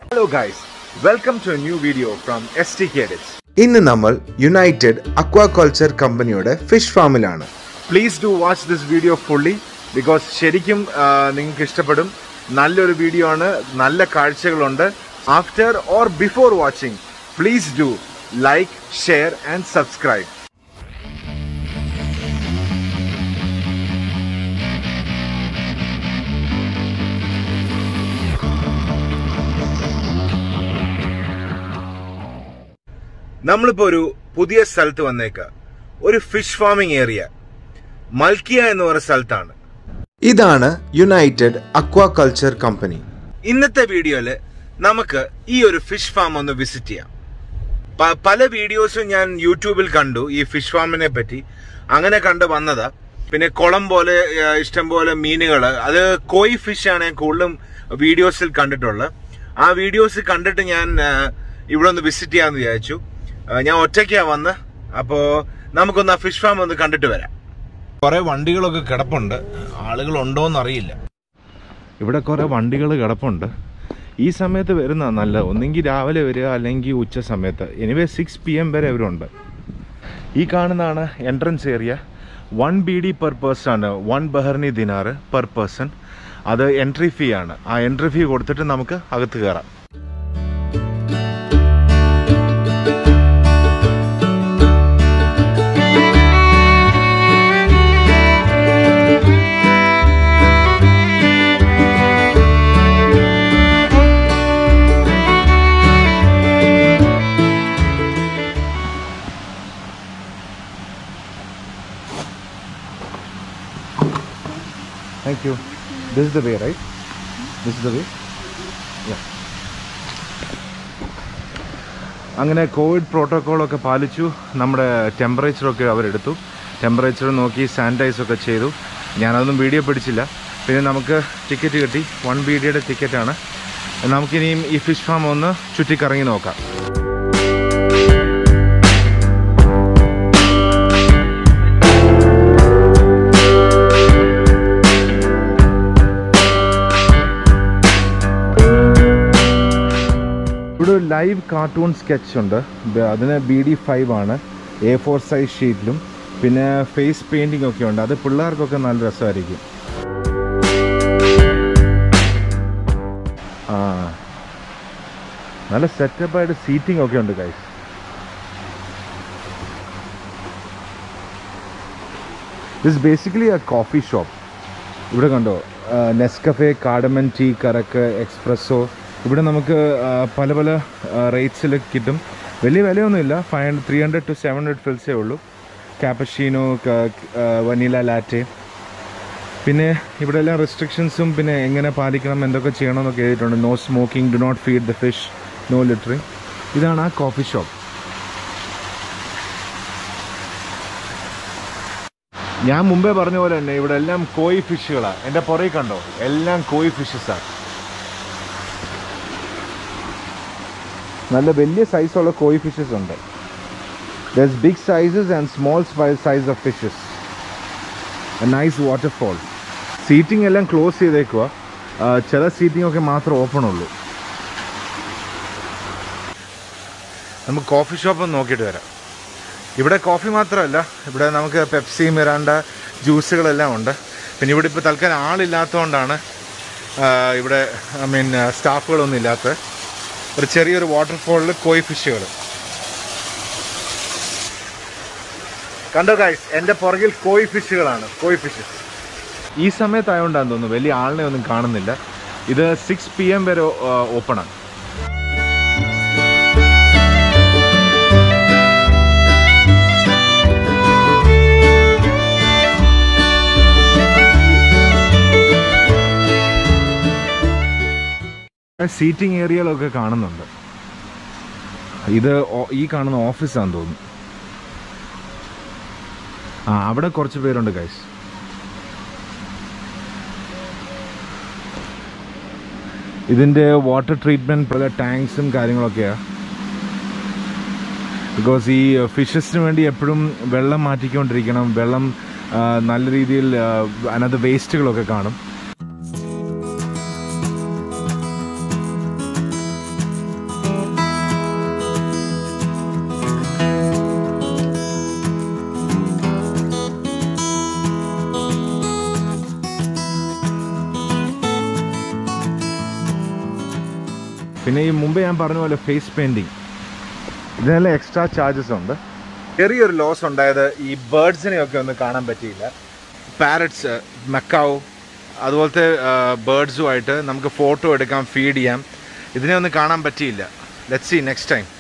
Hello guys, welcome to a new video from STK Edits. ഇന്ന് നമ്മൾ United Aquaculture കമ്പനിയുടെ fish ഫാമിലാണ് Please do watch this video fully because ശരിക്കും ആ, നിങ്ങൾക്ക് ഇഷ്ടപ്പെടും നല്ലൊരു വീഡിയോ ആണ് നല്ല കാഴ്ചകളുണ്ട് after or before watching please do like share and subscribe നമ്മളിപ്പോ ഒരു പുതിയ സ്ഥലത്ത് വന്നേക്ക ഒരു ഫിഷ് ഫാമിംഗ് ഏരിയ മൽക്കിയ എന്ന് പറയുന്ന സ്ഥലത്താണ് ഇതാണ് യുണൈറ്റഡ് അക്വാകൾച്ചർ കമ്പനി ഇന്നത്തെ വീഡിയോയില് നമുക്ക് ഈ ഒരു ഫിഷ് ഫാം ഒന്ന് വിസിറ്റ് ചെയ്യാം പ- പല വീഡിയോസും ഞാൻ യൂട്യൂബിൽ കണ്ടു ഈ ഫിഷ് ഫാമിനെ പറ്റി അങ്ങനെ കണ്ടു വന്നതാ പിന്നെ കുളം പോലെ ആ, ഇഷ്ടം പോലെ മീനുകൾ അത് കോയി ഫിഷ് ആണ് ഞാൻ കൂടുതലും വീഡിയോസിൽ കണ്ടിട്ടുള്ളത് ആ വീഡിയോസ് കണ്ടിട്ട് ഞാൻ ആ, ഇവിടെ ഒന്ന് വിസിറ്റ് ചെയ്യാന്ന് വിചാരിച്ചു ആ, ഞാൻ ഒറ്റയ്ക്കാ വന്ന് അപ്പോ നമുക്കൊന്ന് ആ ഫിഷ് ഫാം ഒന്ന് കണ്ടിട്ട് വരാം കുറെ വണ്ടികളൊക്കെ കിടപ്പുണ്ട് ആളുകൾ ഉണ്ടോന്ന് അറിയില്ല ഇവിടെ കുറെ വണ്ടികൾ കിടപ്പുണ്ട് ഈ സമയത്ത് വരുന്ന നല്ല ഒന്നെങ്കിൽ രാവിലെ വരിക അല്ലെങ്കിൽ ഉച്ച സമയത്ത് എനിവേ സിക്സ് പി എം വരെ ഇവരുണ്ട് ഈ കാണുന്നതാണ് entrance area one B D per person ആണ് one Bahraini dinar per person അത് എൻട്രി ഫീ ആണ് ആ എൻട്രി ഫീ കൊടുത്തിട്ട് നമുക്ക് അകത്ത് കയറാം Thank you. This is the way, right? This is the way? Yeah. അങ്ങനെ കോവിഡ് പ്രോട്ടോക്കോളൊക്കെ പാലിച്ചു നമ്മുടെ ടെമ്പറേച്ചറൊക്കെ അവരെടുത്തു ടെമ്പറേച്ചർ നോക്കി സാനിറ്റൈസ് ഒക്കെ ചെയ്തു ഞാനതൊന്നും വീഡിയോ പിടിച്ചില്ല പിന്നെ നമുക്ക് ടിക്കറ്റ് കിട്ടി വൺ ബി ഡിയുടെ ടിക്കറ്റാണ് നമുക്കിനിയും ഈ ഫിഷ് ഫാം ഒന്ന് ചുറ്റിക്കറങ്ങി നോക്കാം ഇവിടെ ഒരു ലൈവ് കാർട്ടൂൺ സ്കെച്ച് ഉണ്ട് ബ- അതിന് ബി ഡി ഫൈവ് ആണ് എ ഫോർ സൈസ് ഷീറ്റിലും പിന്നെ ഫേസ് പെയിൻറ്റിംഗ് ഒക്കെ ഉണ്ട് അത് പിള്ളേർക്കൊക്കെ നല്ല രസമായിരിക്കും ആ നല്ല സെറ്റപ്പായിട്ട് സീറ്റിംഗ് ഒക്കെ ഉണ്ട് guys this basically a coffee shop ഇവിടെ കണ്ടോ നെസ്കഫെ കാഡമൻ ടീ കറക്ക് എക്സ്പ്രസ്സോ ഇവിടെ നമുക്ക് ആ, പല പല റേറ്റ്സിൽ കിട്ടും വലിയ വിലയൊന്നുമില്ല five hundred three hundred two seven hundred ഫിൽസേ ഉള്ളൂ കാപ്പഷീനോ വനീല ലാറ്റെ പിന്നെ ഇവിടെ എല്ലാം റെസ്ട്രിക്ഷൻസും പിന്നെ എങ്ങനെ പാലിക്കണം എന്തൊക്കെ ചെയ്യണമെന്നൊക്കെ എഴുതിയിട്ടുണ്ട് no smoking do not feed the fish no littering ഇതാണ് ആ കോഫി ഷോപ്പ് ഞാൻ മുമ്പേ പറഞ്ഞ പോലെ തന്നെ ഇവിടെ എല്ലാം കോയി ഫിഷുകളാണ് എൻ്റെ പുറകെ കണ്ടോ എല്ലാം കോയി ഫിഷസാണ് നല്ല വലിയ സൈസുള്ള കോയി ഫിഷസ് ഉണ്ട് this big sizes and small size of fishes nice waterfall seating എല്ലാം ക്ലോസ് ചെയ്തേക്കുക ചില സീറ്റിംഗ് ഒക്കെ മാത്രം ഓപ്പൺ ഉള്ളൂ നമുക്ക് കോഫി ഷോപ്പ് ഒന്ന് നോക്കിയിട്ട് വരാം ഇവിടെ കോഫി മാത്രമല്ല ഇവിടെ നമുക്ക് പെപ്സി മിറാണ്ട ജ്യൂസുകളെല്ലാം ഉണ്ട് പിന്നെ ഇവിടെ ഇപ്പോൾ തൽക്കാലം ആളില്ലാത്തതുകൊണ്ടാണ് ആ, ഇവിടെ ഐ മീൻ സ്റ്റാഫുകളൊന്നും ഇല്ലാത്ത ഒരു ചെറിയൊരു വാട്ടർഫോളിൽ കോയി ഫിഷുകൾ കണ്ടോ ഗൈസ് എൻ്റെ പുറകിൽ കോയി ഫിഷുകളാണ് കോയി ഫിഷസ് ഈ സമയത്തായതുകൊണ്ടാന്ന് തോന്നുന്നു വലിയ ആളിനെ ഒന്നും കാണുന്നില്ല ഇത് സിക്സ് പി എം വരെ ഓപ്പണാണ് സീറ്റിംഗ് ഏരിയകളൊക്കെ കാണുന്നുണ്ട് ഇത് ഓ- ഈ കാണുന്ന ഓഫീസാന്ന് തോന്നുന്നു ആ അവിടെ കുറച്ച് പേരുണ്ട് ഗൈസ് ഇതിൻ്റെ വാട്ടർ ട്രീറ്റ്മെൻറ്റ് പല ടാങ്ക്സും കാര്യങ്ങളൊക്കെയാണ് ബിക്കോസ് ഈ ഫിഷസിന് വേണ്ടി എപ്പോഴും വെള്ളം മാറ്റിക്കൊണ്ടിരിക്കണം വെള്ളം ആ, നല്ല രീതിയിൽ ആ, അതിനകത്ത് വേസ്റ്റുകളൊക്കെ കാണും പിന്നെ ഈ മുമ്പ് ഞാൻ പറഞ്ഞ പോലെ ഫേസ് പെയിൻറ്റിങ് ഇതിനെല്ലാം എക്സ്ട്രാ ചാർജസ് ഉണ്ട് ചെറിയൊരു ലോസ് ഉണ്ടായത് ഈ ബേർഡ്സിനെയൊക്കെ ഒന്ന് കാണാൻ പറ്റിയില്ല പാരറ്റ്സ് മെക്കാവ് അതുപോലത്തെ ബേർഡ്സുമായിട്ട് നമുക്ക് ഫോട്ടോ എടുക്കാം ഫീഡ് ചെയ്യാം ഇതിനെ ഒന്നും കാണാൻ പറ്റിയില്ല ലെറ്റ് സി നെക്സ്റ്റ് ടൈം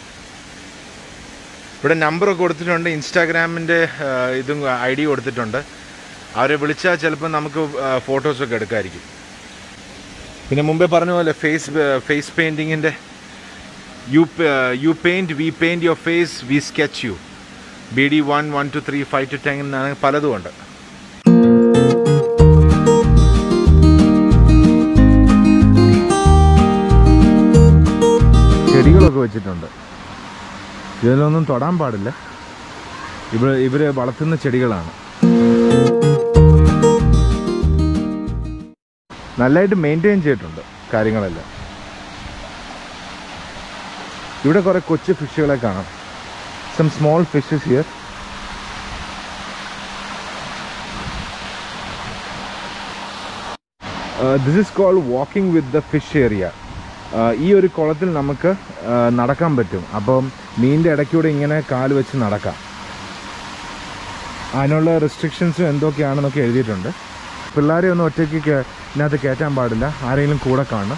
ഇവിടെ നമ്പറൊക്കെ കൊടുത്തിട്ടുണ്ട് ഇൻസ്റ്റാഗ്രാമിൻ്റെ ഇതും ഐ ഡി കൊടുത്തിട്ടുണ്ട് അവരെ വിളിച്ചാൽ ചിലപ്പോൾ നമുക്ക് ഫോട്ടോസൊക്കെ എടുക്കാമായിരിക്കും പിന്നെ മുമ്പേ പറഞ്ഞ പോലെ ഫേസ് ഫേസ് പെയിൻറ്റിങ്ങിൻ്റെ you you paint we paint your face we sketch you B D one one two three five two ten എന്നാണ് പലതും ഉണ്ട് ചെടികളൊക്കെ വെച്ചിട്ടുണ്ട് ഇതിലൊന്നും തൊടാൻ പാടില്ല ഇവർ ഇവർ വളർത്തുന്ന ചെടികളാണ് നല്ലതായിട്ട് മെയിൻറ്റെയിൻ ചെയ്തിട്ടുണ്ട് കാര്യങ്ങളെല്ലാം ഇവിടെ കുറെ കൊച്ചു ഫിഷുകളെ കാണാം some small fishes here this is cold walking with the fish area ഈ ഒരു കുളത്തിൽ നമുക്ക് ആ, നടക്കാൻ പറ്റും അപ്പം മീനിൻ്റെ ഇടയ്ക്കൂടെ ഇങ്ങനെ കാല് വെച്ച് നടക്കാം അതിനുള്ള റെസ്ട്രിക്ഷൻസും എന്തൊക്കെയാണെന്നൊക്കെ എഴുതിയിട്ടുണ്ട് പിള്ളേരെ ഒന്നും ഒറ്റയ്ക്ക് കേ- ഇതിനകത്ത് കയറ്റാൻ പാടില്ല ആരെങ്കിലും കൂടെ കാണണം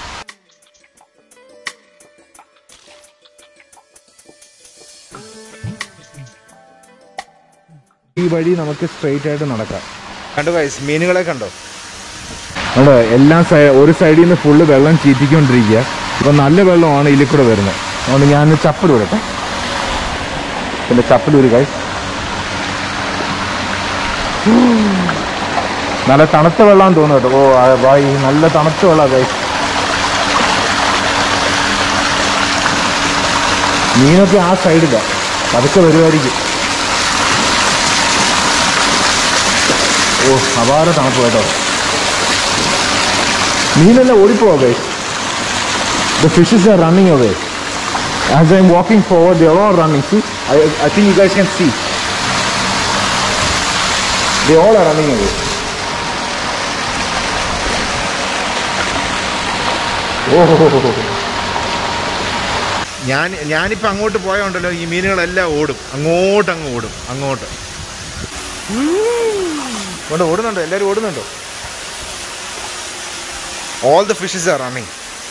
ഈ വഴി നമുക്ക് സ്ട്രെയിറ്റ് ആയിട്ട് നടക്കാം കണ്ടോ ഗൈസ് മീനുകളെ കണ്ടോ അവിടെ എല്ലാ സൈ ഒരു സൈഡിൽ നിന്ന് ഫുള്ള് വെള്ളം ചീറ്റിക്കൊണ്ടിരിക്കുക ഇപ്പൊ നല്ല വെള്ളമാണ് ഇതിൽ കൂടെ വരുന്നത് അതുകൊണ്ട് ഞാൻ ചപ്പൽ വിടട്ടെ പിന്നെ ചപ്പൽ ഒരു ഗൈസ് നല്ല തണുത്ത വെള്ളം തോന്നുന്നു കേട്ടോ ഓ ആ, വായി നല്ല തണുത്ത വെള്ളം ഗൈസ് മീനൊക്കെ ആ സൈഡില്ല പതുക്കെ വരുമായിരിക്കും ഓ അപാര തണുപ്പ് കേട്ടോ മീനെല്ലാം ഓടിപ്പോവാ guys the fishes are running away as I'm walking forward they are all running see I I think you guys can see they all are running away ഓഹോ ഞാൻ ഞാനിപ്പോൾ അങ്ങോട്ട് പോയോണ്ടല്ലോ ഈ മീനുകളെല്ലാം ഓടും അങ്ങോട്ട് അങ്ങ് ഓടും അങ്ങോട്ട് കൊണ്ട് ഓടുന്നുണ്ടോ എല്ലാവരും ഓടുന്നുണ്ടോ all the fishes are running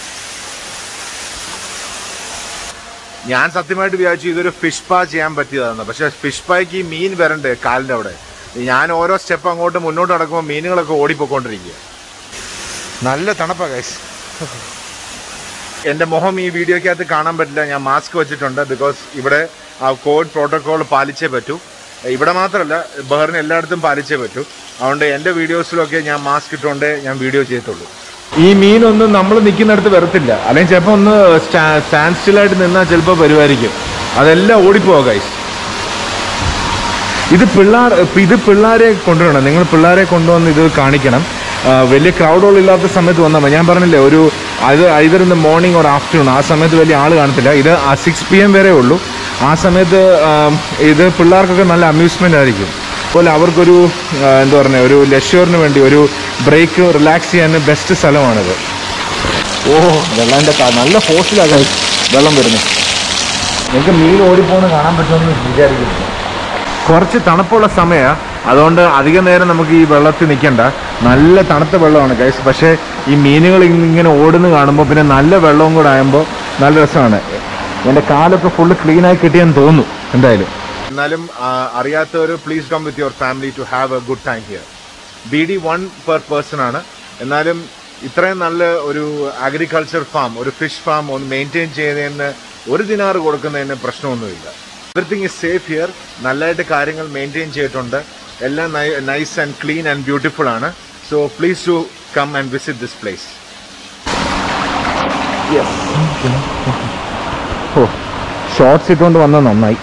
ഞാൻ സത്യമായിട്ട് വിചാരിച്ചു ഇതൊരു ഫിഷ് പാ ചെയ്യാൻ പറ്റിയതാണ് പക്ഷെ ഫിഷ് പായ്ക്ക് ഈ മീൻ വരണ്ടേ കാലിൻ്റെ അവിടെ ഞാൻ ഓരോ സ്റ്റെപ്പ് അങ്ങോട്ട് മുന്നോട്ട് നടക്കുമ്പോൾ മീനുകളൊക്കെ ഓടിപ്പോയിക്കൊണ്ടിരിക്കുക നല്ല തണുപ്പാ ഗൈസ് എൻ്റെ മുഖം ഈ വീഡിയോക്കകത്ത് കാണാൻ പറ്റില്ല ഞാൻ മാസ്ക് വെച്ചിട്ടുണ്ട് ബിക്കോസ് ഇവിടെ ആ കോവിഡ് പ്രോട്ടോകോൾ പാലിച്ചേ പറ്റൂ ഇവിടെ മാത്രമല്ല ബഹറിന് എല്ലായിടത്തും പാലിച്ചേ പറ്റൂ അതുകൊണ്ട് എൻ്റെ വീഡിയോസിലൊക്കെ ഞാൻ മാസ്ക് ഇട്ടുകൊണ്ടേ ഞാൻ വീഡിയോ ചെയ്യത്തുള്ളൂ ഈ മീനൊന്നും നമ്മൾ നിൽക്കുന്നിടത്ത് വരത്തില്ല അല്ലെങ്കിൽ ചിലപ്പോൾ ഒന്ന് സ്റ്റാൻഡ് സ്റ്റില്ലായിട്ട് നിന്നാൽ ചിലപ്പോൾ വരുമായിരിക്കും അതെല്ലാം ഓടിപ്പോവാ ഗൈസ് ഇത് പിള്ളേർ ഇത് പിള്ളേരെ കൊണ്ടുവരണം നിങ്ങൾ പിള്ളേരെ കൊണ്ടുവന്ന് ഇത് കാണിക്കണം ആ, വലിയ ക്രൗഡുകൾ ഇല്ലാത്ത സമയത്ത് വന്നാൽ മതി ഞാൻ പറഞ്ഞില്ലേ ഒരു അത് ഐതർ ഇന്ന് മോർണിംഗ് ഓർ ആഫ്റ്റർനൂൺ ആ സമയത്ത് വലിയ ആൾ കാണത്തില്ല ഇത് സിക്സ് പി എം വരെ ഉള്ളൂ ആ സമയത്ത് ആ, ഇത് പിള്ളേർക്കൊക്കെ നല്ല അമ്യൂസ്മെൻ്റ് ആയിരിക്കും അതുപോലെ അവർക്കൊരു ആ, എന്താ പറയുക ഒരു ലഷ്വറിന് വേണ്ടി ഒരു ബ്രേക്ക് റിലാക്സ് ചെയ്യാൻ ബെസ്റ്റ് സ്ഥലമാണിത് ഓ വെള്ളത്തിൻ്റെ നല്ല ഫോഴ്സിലാണ് വെള്ളം വരുന്നത് നിങ്ങൾക്ക് മീൻ ഓടിപ്പോന്ന് കാണാൻ പറ്റുമെന്ന് വിചാരിക്കുന്നു കുറച്ച് തണുപ്പുള്ള സമയമാണ് അതുകൊണ്ട് അധിക നേരം നമുക്ക് ഈ വെള്ളത്തിൽ നിൽക്കണ്ട നല്ല തണുത്ത വെള്ളമാണ് ഗൈസ് പക്ഷേ ഈ മീനുകൾ ഇങ്ങനെ ഓടുന്ന കാണുമ്പോൾ പിന്നെ നല്ല വെള്ളവും കൂടെ ആകുമ്പോൾ നല്ല രസമാണ് എൻ്റെ കാലൊക്കെ ഫുള്ള് ക്ലീൻ ആയി കിട്ടിയെന്ന് തോന്നുന്നു എന്തായാലും എന്നാലും അറിയാത്തവർ please come with your family to have a good time here B D one per person ആണ് എന്നാലും ഇത്രയും നല്ല ഒരു അഗ്രികൾച്ചർ ഫാം ഒരു ഫിഷ് ഫാം ഒന്ന് മെയിൻറ്റെയിൻ ചെയ്യുന്നതിന് ഒരു ദിനാറ് കൊടുക്കുന്നതിന് പ്രശ്നമൊന്നുമില്ല എവറിത്തിങ് ഇസ് സേഫ് ഹിയർ നല്ലതായിട്ട് കാര്യങ്ങൾ മെയിൻറ്റെയിൻ ചെയ്തിട്ടുണ്ട് എല്ലാം nice and clean and beautiful ആണ് so please to come and visit this place ഓ ഷോർട്സ് ഇട്ടുകൊണ്ട് വന്നത് നന്നായി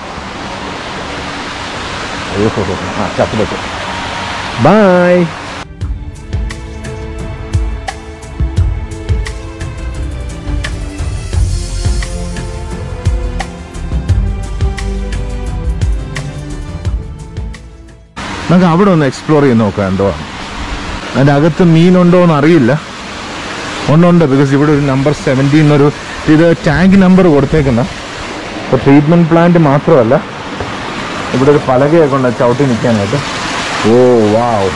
ഓഹോ ആ ചപ്പലൊക്കെ ബൈ നമുക്ക് അവിടെ ഒന്ന് എക്സ്പ്ലോർ ചെയ്ത് നോക്കാം എന്തോ അതിൻ്റെ അകത്ത് മീനുണ്ടോ എന്ന് അറിയില്ല ഉണ്ട് ഉണ്ട് ബിക്കോസ് ഇവിടെ ഒരു നമ്പർ സെവൻറ്റീൻ എന്നൊരു ഇത് ടാങ്ക് നമ്പർ കൊടുത്തേക്കുന്ന ഇപ്പോൾ ട്രീറ്റ്മെൻറ്റ് പ്ലാന്റ് മാത്രമല്ല ഇവിടെ ഒരു പലകയൊക്കെ ഉണ്ട് ചവിട്ടി നിൽക്കാനായിട്ട് ഓ വാവ്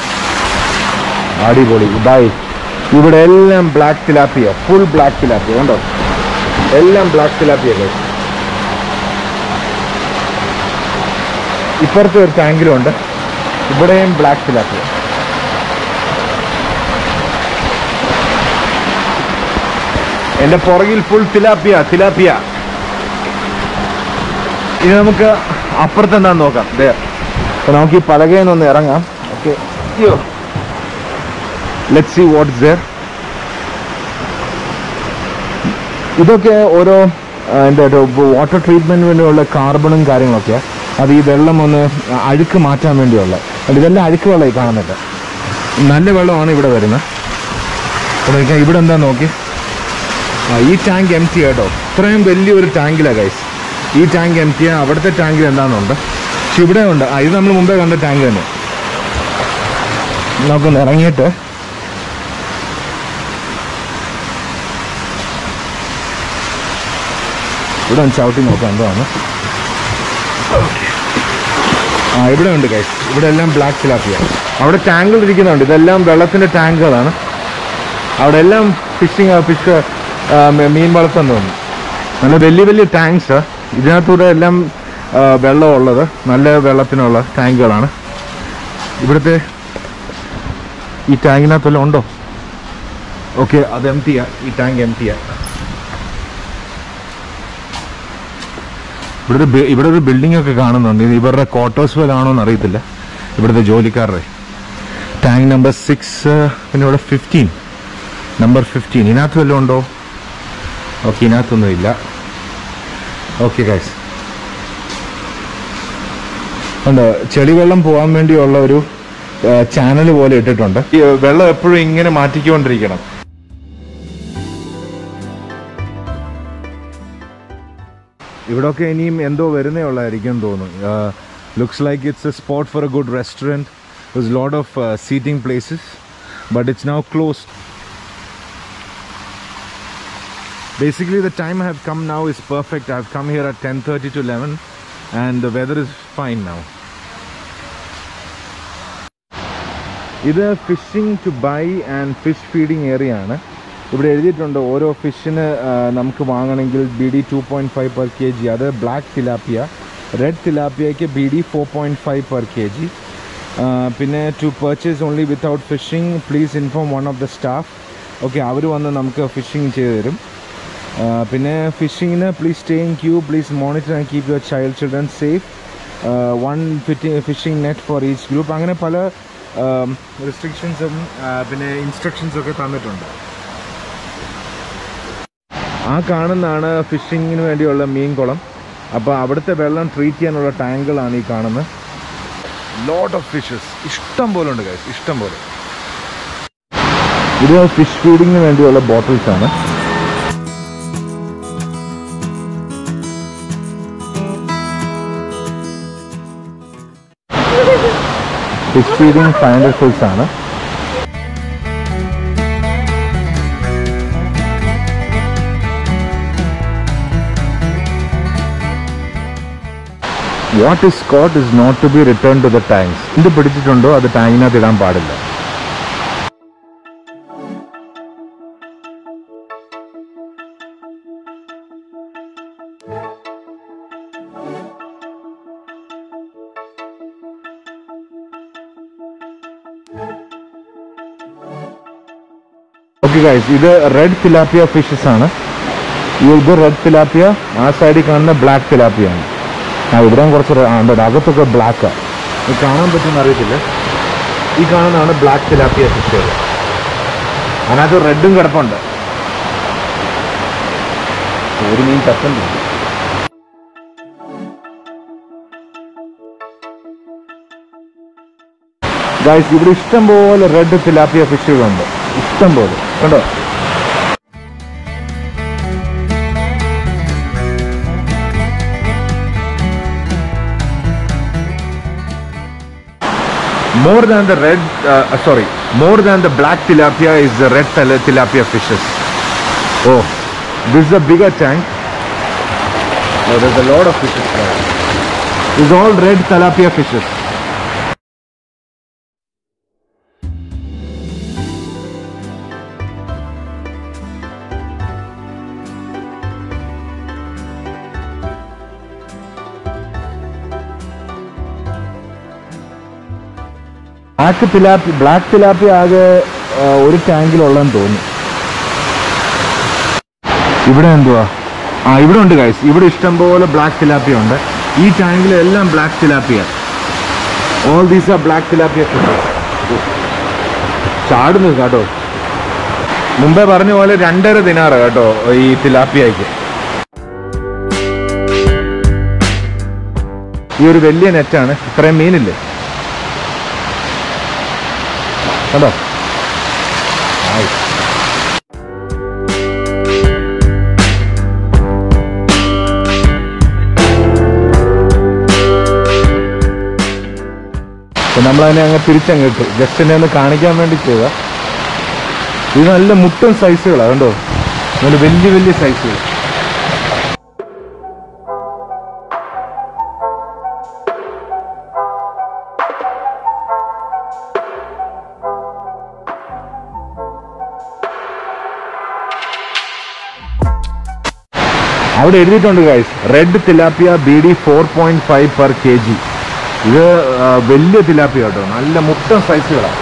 അടിപൊളി ബൈ ഇവിടെ എല്ലാം black tilapia full black tilapia കണ്ടോ എല്ലാം ബ്ലാക്ക് തിലാപ്പിയ കഴിച്ചു ഇപ്പുറത്തെ ഒരു ടാങ്കിലുണ്ട് ഇവിടെയും ബ്ലാക്ക് തിലാപ്പിയ എന്റെ പുറകിൽ ഫുൾ തിലാപ്പിയ തിലാപ്പിയ ഇനി നമുക്ക് അപ്പുറത്ത് എന്താന്ന് നോക്കാം ദേ അപ്പൊ നമുക്ക് ഈ പലകയിൽ നിന്ന് ഇറങ്ങാം ഓക്കെ അയ്യോ ലെറ്റ് സി വാട്ട്സ് ദർ ഇതൊക്കെ ഓരോ ആ, എന്താ വാട്ടർ ട്രീറ്റ്മെന്റിനുള്ള കാർബണും കാര്യങ്ങളൊക്കെ അത് ഈ വെള്ളം ഒന്ന് അഴുക്ക് മാറ്റാൻ വേണ്ടിയുള്ള അത് ഇതെല്ലാം അഴുക്ക് വെള്ളം ഈ കാണുന്നില്ല നല്ല വെള്ളമാണ് ഇവിടെ വരുന്നത് അപ്പോൾ നോക്കിയാൽ ഇവിടെ എന്താ നോക്കി ആ ഈ ടാങ്ക് എം ടി കേട്ടോ ഇത്രയും വലിയൊരു ടാങ്കിലാണ് ഗൈസ് ഈ ടാങ്ക് എം ടി അവിടുത്തെ ടാങ്കിൽ എന്താണെന്നുണ്ട് പക്ഷെ ഇവിടെ ഉണ്ട് ആ ഇത് നമ്മൾ മുമ്പേ കണ്ട ടാങ്ക് തന്നെ നമുക്കൊന്ന് ഇറങ്ങിയിട്ട് ഇവിടെ ഒന്ന് ചവിട്ടി നോക്കാം എന്താണ് ആ ഇവിടെ ഉണ്ട് ഗൈസ് ഇവിടെ എല്ലാം ബ്ലാക്ക് ഫിലാപ്പിയ അവിടെ ടാങ്കുകൾ ഇരിക്കുന്നുണ്ട് ഇതെല്ലാം വെള്ളത്തിന്റെ ടാങ്കുകളാണ് അവിടെ എല്ലാം ഫിഷിങ് ഫിഷ് മീൻ വളർത്താൻ തോന്നുന്നു നല്ല വലിയ വലിയ ടാങ്ക്സ് ഇതിനകത്തൂടെ എല്ലാം ആ, വെള്ളമുള്ളത് നല്ല വെള്ളത്തിനുള്ള ടാങ്കുകളാണ് ഇവിടുത്തെ ഈ ടാങ്കിനകത്തെല്ലാം ഉണ്ടോ ഓക്കെ അത് എം ടിയാ ഈ ടാങ്ക് എം ടിയാ ഇവിടെ ഒരു ബി- ഇവിടെ ഒരു ബിൽഡിംഗ് ഒക്കെ കാണുന്നുണ്ട് ഇത് ഇവരുടെ ക്വാർട്ടേഴ്സ് പോലാണോ എന്ന് അറിയത്തില്ല ഇവിടുത്തെ ജോലിക്കാരുടെ ടാങ്ക് നമ്പർ സിക്സ് പിന്നെ ഇവിടെ ഫിഫ്റ്റീൻ നമ്പർ ഫിഫ്റ്റീൻ ഇതിനകത്ത് വല്ലതും ഉണ്ടോ ഓക്കെ ഇതിനകത്തൊന്നും ഇല്ല ഓക്കെ ഗൈസ് ഉണ്ട് ചെളിവെള്ളം പോകാൻ വേണ്ടിയുള്ള ഒരു ചാനൽ പോലെ ഇട്ടിട്ടുണ്ട് ഈ വെള്ളം എപ്പോഴും ഇങ്ങനെ മാറ്റിക്കൊണ്ടിരിക്കണം ഇവിടൊക്കെ ഇനിയും എന്തോ വരുന്നേ ഉള്ളതായിരിക്കും തോന്നുന്നു looks like it's a spot for a good restaurant lot of seating places but it's now close Basically, the time I have come now is perfect. I've come here at 10:30 to 11, and the weather is fine now. ഇത് fishing to buy and fish feeding area ആണ് ഇവിടെ എഴുതിയിട്ടുണ്ട് ഓരോ ഫിഷിന് നമുക്ക് വാങ്ങണമെങ്കിൽ B D two point five per K G അത് black tilapia red തിലാപ്പിയയ്ക്ക് B D four point five per K G പിന്നെ to purchase only without fishing please inform one of the staff okay അവർ വന്ന് നമുക്ക് fishing ചെയ്ത് തരും ആ, പിന്നെ ഫിഷിങ്ങിന് please stay in queue please monitor and keep your child children safe one fitting fishing net for each group അങ്ങനെ പല റെസ്ട്രിക്ഷൻസും പിന്നെ ഇൻസ്ട്രക്ഷൻസും ഒക്കെ തന്നിട്ടുണ്ട് ആ കാണുന്നതാണ് ഫിഷിങ്ങിന് വേണ്ടിയുള്ള മീൻകുളം അപ്പോൾ അവിടുത്തെ വെള്ളം ട്രീറ്റ് ചെയ്യാനുള്ള ടാങ്കുകളാണ് ഈ കാണുന്നത് ലോട്ട് ഓഫ് ഫിഷസ് ഇഷ്ടം പോലെ ഉണ്ട് guys, ഇഷ്ടം പോലെ ഇത് ഫിഷ് ഫീഡിങ്ങിന് വേണ്ടിയുള്ള ബോട്ടിൽസ് ആണ് fish feeding five hundred fils ആണ് what is caught is not to be return to the tanks എന്ത് പിടിച്ചിട്ടുണ്ടോ അത് ടാങ്കിനകത്ത് ഇടാൻ പാടില്ല ഓക്കെ ഗൈസ് ഇത് റെഡ് തിലാപ്പിയ ഫിഷസ് ആണ് ഈ ഇത് റെഡ് തിലാപ്പിയ ആ സൈഡിൽ കാണുന്ന ബ്ലാക്ക് തിലാപ്പിയ ആണ് ആ ഇവിടെയും കുറച്ച് റെ- ആ, ഉണ്ട് അകത്തൊക്കെ ബ്ലാക്കാണ് ഇത് കാണാൻ പറ്റുമെന്ന് അറിയത്തില്ല ഈ കാണുന്നതാണ് ബ്ലാക്ക് തിലാപ്പിയ ഫിഷുകൾ അതിനകത്ത് റെഡും കിടപ്പുണ്ട് ഒരു മീൻ തപ്പുണ്ട് ഗൈസ് ഇവിടെ ഇഷ്ടം പോലെ റെഡ് തിലാപ്പിയ ഫിഷുകളുണ്ട് ഇഷ്ടം പോലെ കണ്ടോ more than the red, uh, sorry, more than the black tilapia is the red tele- tilapia fishes. Oh, this is a bigger tank. Oh, there's a lot of fishes there. It's all red tilapia fishes. Black tilapia black tilapia ആകെ ആ, ഒരു ടാങ്കിലുള്ളതെന്ന് തോന്നുന്നു ഇവിടെ എന്തുവാ ആ ഇവിടെ ഉണ്ട് guys ഇവിടെ ഇഷ്ടംപോലെ ബ്ലാക്ക് തിലാപ്പിയ ഉണ്ട് ഈ ടാങ്കിലെല്ലാം black tilapia all these are black tilapia ചാടുന്നു കേട്ടോ മുമ്പേ പറഞ്ഞ പോലെ രണ്ടര ദിനാറ് കേട്ടോ ഈ തിലാപ്പിയക്ക് ഈ ഒരു വലിയ നെറ്റാണ് ഇത്രയും മീനില്ലേ കണ്ടോ ആയി. അപ്പൊ നമ്മളതിനെ അങ്ങ് തിരിച്ചങ്ങ് ഇട്ടു ജസ്റ്റ് എന്നെ ഒന്ന് കാണിക്കാൻ വേണ്ടി ചെയ്ത ഇത് നല്ല മുട്ടൻ സൈസുകളാണ് കണ്ടോ നല്ല വലിയ വലിയ സൈസുകൾ അവിടെ എഴുതിയിട്ടുണ്ട് guys red tilapia B D four point five per K G ഇത് ആ, വലിയ തിലാപ്പിയ കേട്ടോ നല്ല മുട്ടൻ സൈസുകളാണ്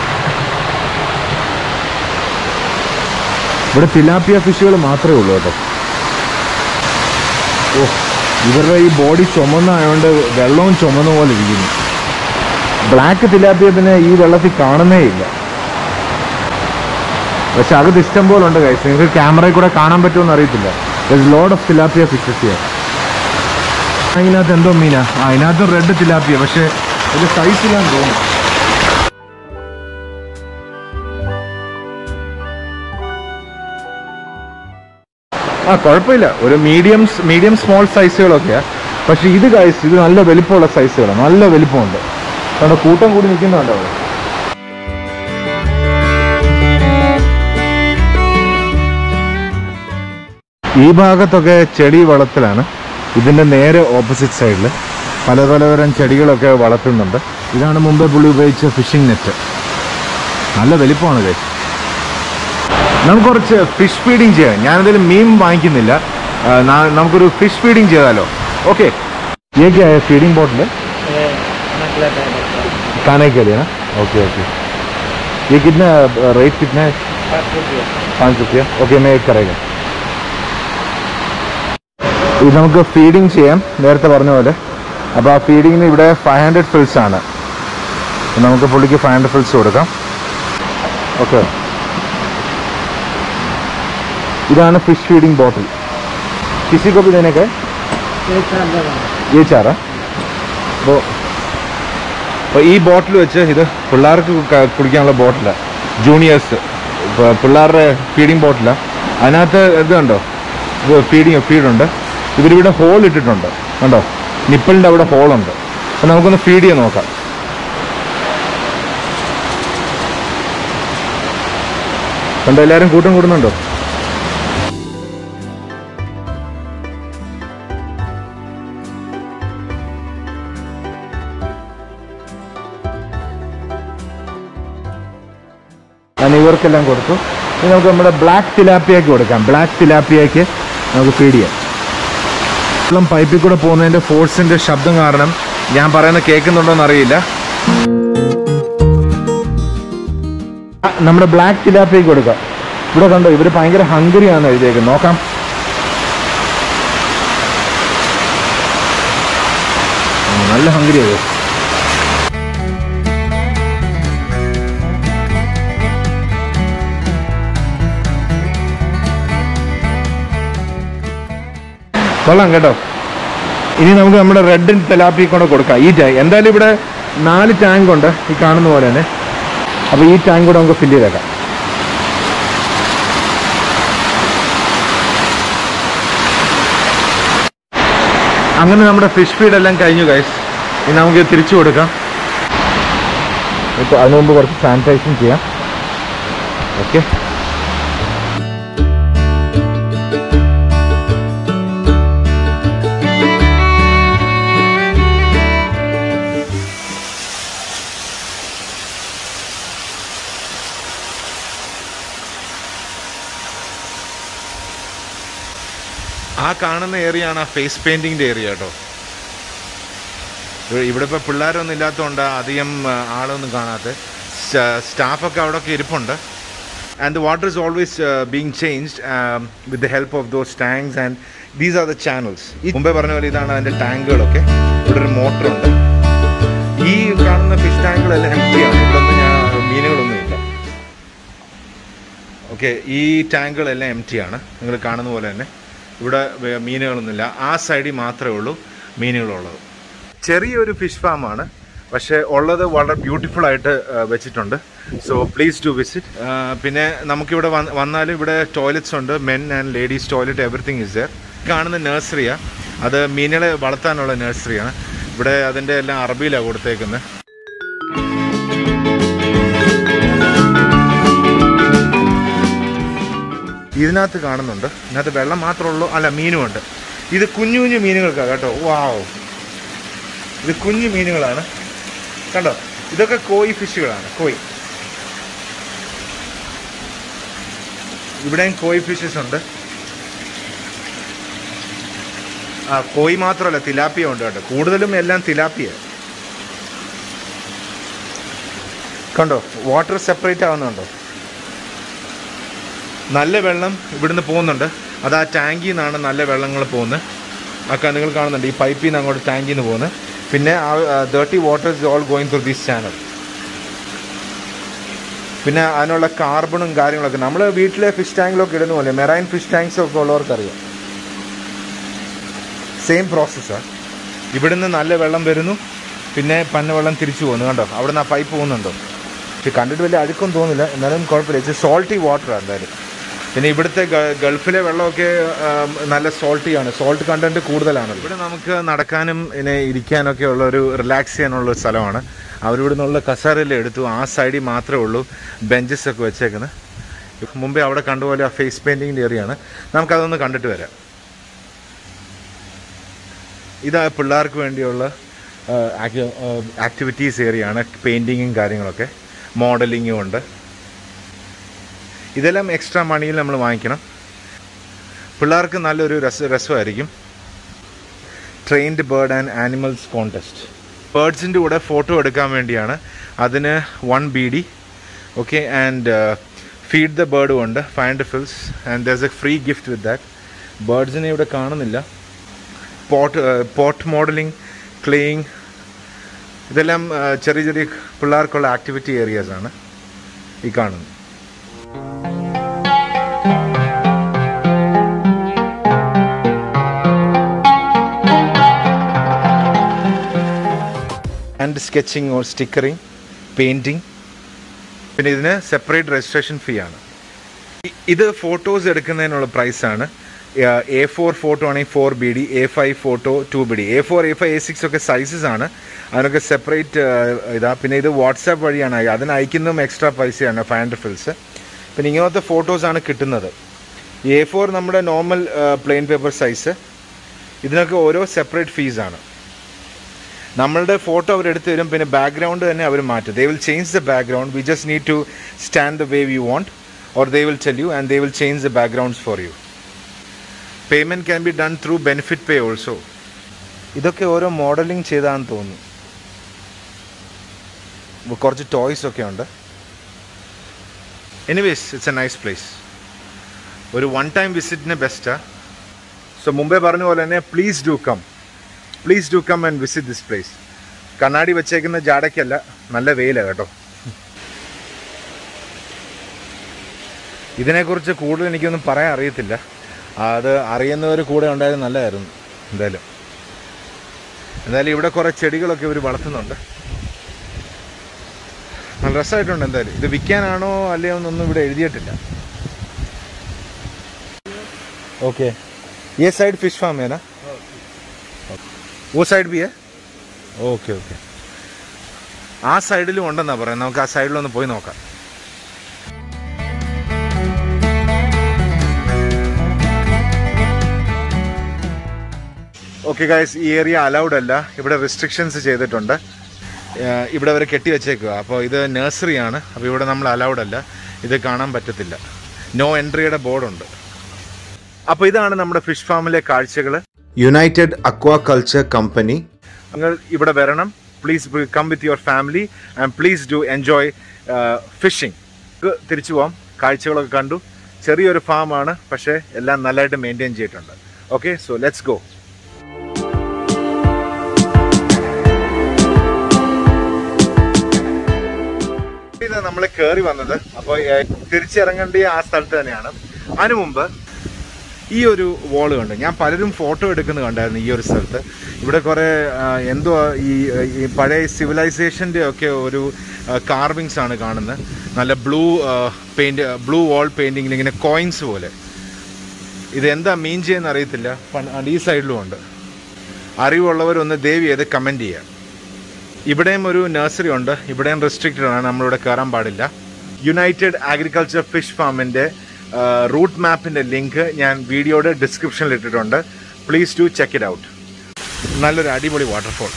ഇവിടെ തിലാപ്പിയ ഫിഷുകൾ മാത്രമേ ഉള്ളൂ കേട്ടോ ഓ ഇവരുടെ ഈ ബോഡി ചുമന്നായതുകൊണ്ട് വെള്ളവും ചുമന്ന പോലെ ഇരിക്കുന്നു ബ്ലാക്ക് തിലാപ്പിയ പിന്നെ ഈ വെള്ളത്തിൽ കാണുന്നേ ഇല്ല പക്ഷെ അകത്ത് ഇഷ്ടം പോലെ ഉണ്ട് കൈസ് നിങ്ങൾക്ക് ക്യാമറയിൽ കൂടെ കാണാൻ പറ്റുമെന്ന് അറിയത്തില്ല load of tilapia fishes here അതിനകത്ത് എന്തോ മീനാ ആ അതിനകത്ത് റെഡ് തിലാപ്പിയ പക്ഷെ ഇത് സൈസ് ഇല്ലാന്ന് തോന്നുന്നു ആ കുഴപ്പമില്ല ഒരു മീഡിയം മീഡിയം സ്മോൾ സൈസുകളൊക്കെയാ പക്ഷെ ഇത് കൈസ് ഇത് നല്ല വലിപ്പമുള്ള സൈസുകളാണ് നല്ല വലിപ്പമുണ്ട് കാരണം കൂട്ടം കൂടി നിൽക്കുന്നുണ്ടോ അവിടെ ഈ ഭാഗത്തൊക്കെ ചെടി വളത്തിലാണ് ഇതിന്റെ നേരെ ഓപ്പോസിറ്റ് സൈഡിൽ പല പലതരം ചെടികളൊക്കെ വളർത്തുന്നുണ്ട് ഇതാണ് മുമ്പേ പുള്ളി ഉപയോഗിച്ച ഫിഷിംഗ് നെറ്റ് നല്ല വലിപ്പമാണ് ഇത് നമുക്ക് കുറച്ച് ഫിഷ് ഫീഡിങ് ചെയ്യാം ഞാനെന്തായാലും മീൻ വാങ്ങിക്കുന്നില്ല ആ, നാ- നമുക്കൊരു ഫിഷ് ഫീഡിങ് ചെയ്താലോ ഓക്കെ ഏക്കായ ഫീഡിംഗ് ബോട്ടിൽ खाने के लिए ना ओके ओके ये कितना रेट कितना है पाँच रुपया ओके मैं एक करेगा ഇത് നമുക്ക് ഫീഡിങ് ചെയ്യാം നേരത്തെ പറഞ്ഞ പോലെ അപ്പോൾ ആ ഫീഡിങ്ങിന് ഇവിടെ ഫൈവ് ഹൺഡ്രഡ് ഫിൽസ് ആണ് അപ്പോൾ നമുക്ക് പുള്ളിക്ക് ഫൈവ് ഹൺഡ്രഡ് ഫിൽസ് കൊടുക്കാം ഓക്കെ ഇതാണ് ഫിഷ് ഫീഡിംഗ് ബോട്ടിൽ കിസി കോപ്പി തന്നെയൊക്കെ ഈ ചാറ അപ്പോൾ അപ്പോൾ ഈ ബോട്ടിൽ വെച്ച് ഇത് പിള്ളേർക്ക് ക- കുടിക്കാനുള്ള ബോട്ടിലാണ് ജൂനിയേഴ്സ് ഇപ്പോൾ പിള്ളേരുടെ ഫീഡിങ് ബോട്ടിലാണ് അതിനകത്ത് ഇത് കണ്ടോ ഇത് ഫീഡിങ് ഫീഡുണ്ട് ഇവരിവിടെ ഹോൾ ഇട്ടിട്ടുണ്ട് കണ്ടോ നിപ്പിളിൻ്റെ അവിടെ ഹോളുണ്ട് അപ്പോൾ നമുക്കൊന്ന് ഫീഡ് ചെയ്യാൻ നോക്കാം കണ്ടോ എല്ലാവരും കൂട്ടം കൂടുന്നുണ്ടോ ഞാൻ ഇവർക്കെല്ലാം കൊടുത്തു ഇനി നമുക്ക് നമ്മുടെ ബ്ലാക്ക് തിലാപ്പിയക്ക് കൊടുക്കാം ബ്ലാക്ക് തിലാപ്പിയക്ക് നമുക്ക് ഫീഡ് ചെയ്യാം വെള്ളം പൈപ്പിൽ കൂടെ പോകുന്നതിന്റെ ഫോഴ്സിന്റെ ശബ്ദം കാരണം ഞാൻ പറയുന്ന കേൾക്കുന്നുണ്ടോ എന്നറിയില്ല ആ, നമ്മുടെ ബ്ലാക്ക് തിലാപ്പിയക്ക് കൊടുക്കാം ഇവിടെ കണ്ടോ ഇവര് ഭയങ്കര ഹംഗറിയാന്ന് എഴുതിയേക്കുന്നത് നോക്കാം ഉം, നല്ല ഹംഗറിയത് കൊള്ളാം കേട്ടോ ഇനി നമുക്ക് നമ്മുടെ റെഡ് തെലാപ്പി കൂടെ കൊടുക്കാം ഈ ടാങ്ക് എന്തായാലും ഇവിടെ നാല് ടാങ്ക് ഉണ്ട് ഈ കാണുന്ന പോലെ തന്നെ അപ്പോൾ ഈ ടാങ്ക് കൂടെ നമുക്ക് ഫില്ല് ചെയ്തേക്കാം അങ്ങനെ നമ്മുടെ ഫിഷ് ഫീഡ് എല്ലാം കഴിഞ്ഞു ഗൈസ് ഇനി നമുക്ക് തിരിച്ചു കൊടുക്കാം ഇപ്പോൾ അതിനു മുമ്പ് കുറച്ച് സാനിറ്റൈസും ചെയ്യാം ഓക്കെ ആ കാണുന്ന ഏരിയ ആണ് ആ ഫേസ് പെയിന്റിങ്ങിന്റെ ഏരിയ കേട്ടോ ഇവ- ഇവിടെ ഇപ്പോൾ പിള്ളേരൊന്നും ഇല്ലാത്തതുകൊണ്ട് അധികം ആ, ആളൊന്നും കാണാത്ത സ്റ്റാഫൊക്കെ അവിടെ ഒക്കെ ഇരിപ്പുണ്ട് and the water is always being changed with the help of those tanks and these are the channels ഈ മുമ്പേ പറഞ്ഞ പോലെ ഇതാണ് അതിൻ്റെ ടാങ്കുകളൊക്കെ ഇവിടെ ഒരു മോട്ടറുണ്ട് ഈ കാണുന്ന ഫിഷ് ടാങ്കുകളെല്ലാം എംറ്റിയാണ് ഇവിടെ ഒന്നും ഞാൻ മീനുകളൊന്നും ഇല്ല ഓക്കെ ഈ ടാങ്കുകളെല്ലാം എം ടി ആണ് നിങ്ങൾ കാണുന്ന പോലെ തന്നെ ഇവിടെ വേ- മീനുകളൊന്നുമില്ല ആ സൈഡിൽ മാത്രമേ ഉള്ളൂ മീനുകളുള്ളത് ചെറിയൊരു ഫിഷ് ഫാമാണ് പക്ഷേ ഉള്ളത് വളരെ ബ്യൂട്ടിഫുൾ ആയിട്ട് ആ, വെച്ചിട്ടുണ്ട് സോ പ്ലീസ് ടു വിസിറ്റ് പിന്നെ നമുക്കിവിടെ വന്ന് വന്നാലും ഇവിടെ ടോയ്ലറ്റ്സ് ഉണ്ട് men and ladies toilet everything is there കാണുന്ന നഴ്സറിയാണ് അത് മീനുകളെ വളർത്താനുള്ള നഴ്സറിയാണ് ഇവിടെ അതിൻ്റെ എല്ലാം അറബിയിലാണ് കൊടുത്തേക്കുന്നത് ഇതിനകത്ത് കാണുന്നുണ്ട് ഇതിനകത്ത് വെള്ളം മാത്രമേ ഉള്ളൂ അല്ല മീനുമുണ്ട് ഇത് കുഞ്ഞു കുഞ്ഞു മീനുകൾക്കാണ് കേട്ടോ വാവ് ഇത് കുഞ്ഞു മീനുകളാണ് കണ്ടോ ഇതൊക്കെ കോയി ഫിഷുകളാണ് കോയി ഇവിടെയും കോയി ഫിഷസ് ഉണ്ട് ആ കോയി മാത്രമല്ല തിലാപ്പിയ ഉണ്ട് കേട്ടോ കൂടുതലും എല്ലാം തിലാപ്പിയ കണ്ടോ വാട്ടർ സെപ്പറേറ്റ് ആവുന്നുണ്ടോ നല്ല വെള്ളം ഇവിടുന്ന് പോകുന്നുണ്ട് അത് ആ ടാങ്കിൽ നിന്നാണ് നല്ല വെള്ളങ്ങൾ പോകുന്നത് ഒക്കെ നിങ്ങൾ കാണുന്നുണ്ട് ഈ പൈപ്പിൽ നിന്ന് അങ്ങോട്ട് ടാങ്കിൽ നിന്ന് പോകുന്നത് പിന്നെ ആ dirty water is all going through this channel പിന്നെ അതിനുള്ള കാർബണും കാര്യങ്ങളൊക്കെ നമ്മൾ വീട്ടിലെ ഫിഷ് ടാങ്കിലൊക്കെ ഇടുന്ന പോലെ മെറൈൻ ഫിഷ് ടാങ്ക്സ് ഒക്കെ ഉള്ളവർക്കറിയാം സെയിം പ്രോസസ്സാണ് ഇവിടുന്ന് നല്ല വെള്ളം വരുന്നു പിന്നെ പന്ന വെള്ളം തിരിച്ചു പോകുന്നു കണ്ടോ അവിടുന്ന് ആ പൈപ്പ് പോകുന്നുണ്ടോ പക്ഷെ കണ്ടിട്ട് വലിയ അഴുക്കൊന്നും തോന്നില്ല എന്നാലും കുഴപ്പമില്ല ഇച്ചിരി സോൾട്ടി വാട്ടറാണ് എന്തായാലും പിന്നെ ഇവിടുത്തെ ഗ- ഗൾഫിലെ വെള്ളമൊക്കെ ആം, നല്ല സോൾട്ടിയാണ് സോൾട്ട് കണ്ടന്റ് കൂടുതലാണ് ഇവിടെ നമുക്ക് നടക്കാനും പിന്നെ ഇരിക്കാനൊക്കെ ഉള്ള ഒരു റിലാക്സ് ചെയ്യാനുള്ള ഒരു സ്ഥലമാണ് അവരിവിടെ നിന്നുള്ള കസേരയെല്ലാം എടുത്തു ആ സൈഡിൽ മാത്രമേ ഉള്ളൂ ബെഞ്ചസ് ഒക്കെ വെച്ചേക്കുന്നത് മുമ്പേ അവിടെ കണ്ടുപോലെ ആ ഫേസ് പെയിൻറ്റിങ്ങിൻ്റെ ഏറിയാണ് നമുക്കതൊന്ന് കണ്ടിട്ട് വരാം ഇത് പിള്ളേർക്ക് വേണ്ടിയുള്ള ആക്ടിവിറ്റീസ് ഏരിയയാണ് പെയിൻറ്റിങ്ങും കാര്യങ്ങളൊക്കെ മോഡലിങ്ങും ഉണ്ട് ഇതെല്ലാം എക്സ്ട്രാ മണിയിൽ നമ്മൾ വാങ്ങിക്കണം പിള്ളേർക്ക് നല്ലൊരു രസ രസമായിരിക്കും trained bird and animals contest ബേർഡ്സിൻ്റെ കൂടെ ഫോട്ടോ എടുക്കാൻ വേണ്ടിയാണ് അതിന് one B D okay and feed the ബേർഡും ഉണ്ട് five hundred fils and there a free gift with that ബേർഡ്സിനെ ഇവിടെ കാണുന്നില്ല പോട്ട് പോട്ട് മോഡലിംഗ് ക്ലേയിങ് ഇതെല്ലാം ആ, ചെറിയ ചെറിയ പിള്ളേർക്കുള്ള ആക്ടിവിറ്റി ഏരിയാസ് ആണ് ഈ കാണുന്നത് and sketching or stickering painting പിന്നെ ഇതിന് സെപ്പറേറ്റ് രജിസ്ട്രേഷൻ ഫീ ആണ് ഇ- ഇത് ഫോട്ടോസ് എടുക്കുന്നതിനുള്ള പ്രൈസാണ് എ ഫോർ ഫോട്ടോ ആണെങ്കിൽ four B D A five photo two B D A four A five A six ഒക്കെ സൈസസ് ആണ് അതിനൊക്കെ സെപ്പറേറ്റ് ഇതാ പിന്നെ ഇത് വാട്സാപ്പ് വഴിയാണ് അയ- അതിന് അയക്കുന്നതും എക്സ്ട്രാ പൈസയാണ് ഫൈവ് ഹൺഡ്രഡ് ഫിൽസ് പിന്നെ ഇങ്ങനത്തെ ഫോട്ടോസാണ് കിട്ടുന്നത് എ ഫോർ നമ്മുടെ നോർമൽ പ്ലെയിൻ പേപ്പർ സൈസ് ഇതിനൊക്കെ ഓരോ സെപ്പറേറ്റ് ഫീസാണ് നമ്മളുടെ ഫോട്ടോ അവർ എടുത്തു തരും പിന്നെ ബാക്ക്ഗ്രൗണ്ട് തന്നെ അവർ മാറ്റും they will change the background we just need to stand the way we want or they will tell you and they will change the backgrounds for you payment can be done through benefit pay also ഇതൊക്കെ ഓരോ modelling ചെയ്താന്ന് തോന്നുന്നു ഇപ്പൊ കുറച്ച് toys ഒക്കെ ഉണ്ട് anyways it's a nice place ഒരു one time വിസിറ്റിന് ബെസ്റ്റാ സോ മുമ്പേ പറഞ്ഞ പോലെ തന്നെ please do come please do come and visit this place കണ്ണാടി വെച്ചേക്കുന്ന ജാടയ്ക്കല്ല നല്ല വെയിലാണ് കേട്ടോ ഇതിനെക്കുറിച്ച് കൂടുതൽ എനിക്കൊന്നും പറയാൻ അറിയത്തില്ല അത് അറിയുന്നവർ കൂടെ ഉണ്ടായത് നല്ലതായിരുന്നു എന്തായാലും എന്തായാലും ഇവിടെ കുറേ ചെടികളൊക്കെ ഇവർ വളർത്തുന്നുണ്ട് നല്ല രസമായിട്ടുണ്ട് എന്തായാലും ഇത് വിൽക്കാനാണോ അല്ലയോ എന്നൊന്നും ഇവിടെ എഴുതിയിട്ടില്ല ഓക്കെ ये साइड फिश फार्म है ना वो साइड भी है ओके ओके ആ സൈഡിലും ഉണ്ടെന്നാ പറയാം നമുക്ക് ആ സൈഡിലൊന്ന് പോയി നോക്കാം ഓക്കെ ഗൈസ് ഈ ഏരിയ അലൗഡ് അല്ല ഇവിടെ റെസ്ട്രിക്ഷൻസ് ചെയ്തിട്ടുണ്ട് ഏഹ് ഇവിടെ വരെ കെട്ടി വെച്ചേക്കുക അപ്പോൾ ഇത് നഴ്സറിയാണ് അപ്പോൾ ഇവിടെ നമ്മൾ അലൗഡ് അല്ല ഇത് കാണാൻ പറ്റത്തില്ല നോ എൻട്രിയുടെ ബോർഡുണ്ട് അപ്പോൾ ഇതാണ് നമ്മുടെ ഫിഷ് ഫാമിലെ കാഴ്ചകൾ യുണൈറ്റഡ് അക്വാകൾച്ചർ കമ്പനി നിങ്ങൾ ഇവിടെ വരണം please come with your family and please do enjoy fishing തിരിച്ചു പോവാം കാഴ്ചകളൊക്കെ കണ്ടു ചെറിയൊരു ഫാമാണ് പക്ഷേ എല്ലാം നല്ലതായിട്ട് മെയിൻറ്റെയിൻ ചെയ്തിട്ടുണ്ട് ഓക്കെ സോ ലെറ്റ്സ് ഗോ ഇത് നമ്മൾ കയറി വന്നത് അപ്പോൾ തിരിച്ചിറങ്ങേണ്ട ആ സ്ഥലത്ത് തന്നെയാണ് അതിനു മുമ്പ് ഈ ഒരു വാള് കണ്ട് ഞാൻ പലരും ഫോട്ടോ എടുക്കുന്നത് കണ്ടായിരുന്നു ഈ ഒരു സ്ഥലത്ത് ഇവിടെ കുറേ ആ, എന്തുവാ ഈ ഈ പഴയ സിവിലൈസേഷൻ്റെ ഒക്കെ ഒരു കാർവിങ്സ് ആണ് കാണുന്നത് നല്ല ബ്ലൂ പെയിൻറ് ബ്ലൂ വാൾ പെയിൻറ്റിങ്ങിൽ ഇങ്ങനെ കോയിൻസ് പോലെ ഇതെന്താ മീൻ ചെയ്യുന്ന അറിയത്തില്ല പണ്ട് ആ, ഈ സൈഡിലും ഉണ്ട് അറിവുള്ളവരൊന്ന് ദയവ് ചെയ്ത് കമൻറ്റ് ചെയ്യുക ഇവിടെയും ഒരു നഴ്സറി ഉണ്ട് ഇവിടെയും റെസ്ട്രിക്റ്റഡ് ആണ് നമ്മളിവിടെ കയറാൻ പാടില്ല യുണൈറ്റഡ് അഗ്രികൾച്ചർ ഫിഷ് ഫാമിൻ്റെ റൂട്ട് മാപ്പിൻ്റെ ലിങ്ക് ഞാൻ വീഡിയോയുടെ ഡിസ്ക്രിപ്ഷനിൽ ഇട്ടിട്ടുണ്ട് please to check it out നല്ലൊരു അടിപൊളി വാട്ടർഫോൾ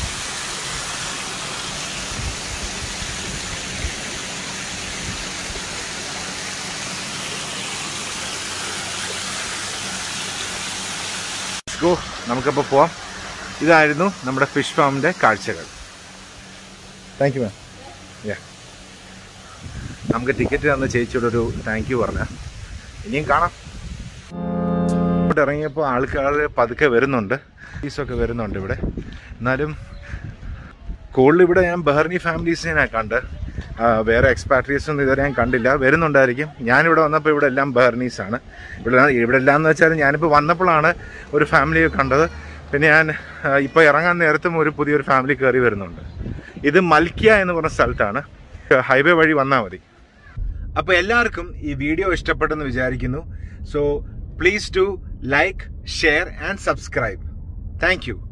ഗോ നമുക്കപ്പോൾ പോവാം ഇതായിരുന്നു നമ്മുടെ ഫിഷ് ഫാമിൻ്റെ കാഴ്ചകൾ താങ്ക് യു മാം യാ നമുക്ക് ടിക്കറ്റ് തന്ന ചേച്ചിയോട് ഒരു താങ്ക് യു പറഞ്ഞ ഇനിയും കാണാം ഇവിടെ ഇറങ്ങിയപ്പോൾ ആൾക്കാർ പതുക്കെ വരുന്നുണ്ട് ഫീസൊക്കെ വരുന്നുണ്ട് ഇവിടെ എന്നാലും കൂടുതൽ ഇവിടെ ഞാൻ ബഹർണി ഫാമിലീസിനെ കണ്ട് ആ, വേറെ എക്സ്പാട്രീസ് ഒന്നും ഇതുവരെ ഞാൻ കണ്ടില്ല വരുന്നുണ്ടായിരിക്കും ഞാനിവിടെ വന്നപ്പോൾ ഇവിടെ എല്ലാം ബഹർണീസ് ആണ് ഇവിടെ ഇവിടെ എല്ലാം എന്ന് വെച്ചാൽ ഞാനിപ്പോൾ വന്നപ്പോഴാണ് ഒരു ഫാമിലിയെ കണ്ടത് പിന്നെ ഞാൻ ഇപ്പോൾ ഇറങ്ങാൻ നേരത്തും ഒരു പുതിയൊരു ഫാമിലി കയറി വരുന്നുണ്ട് ഇത് മൽക്കിയ എന്ന് പറഞ്ഞ സ്ഥലത്താണ് ഹൈവേ വഴി വന്നാൽ മതി അപ്പോൾ എല്ലാവർക്കും ഈ വീഡിയോ ഇഷ്ടപ്പെട്ടെന്ന് വിചാരിക്കുന്നു so please to like share and subscribe thank U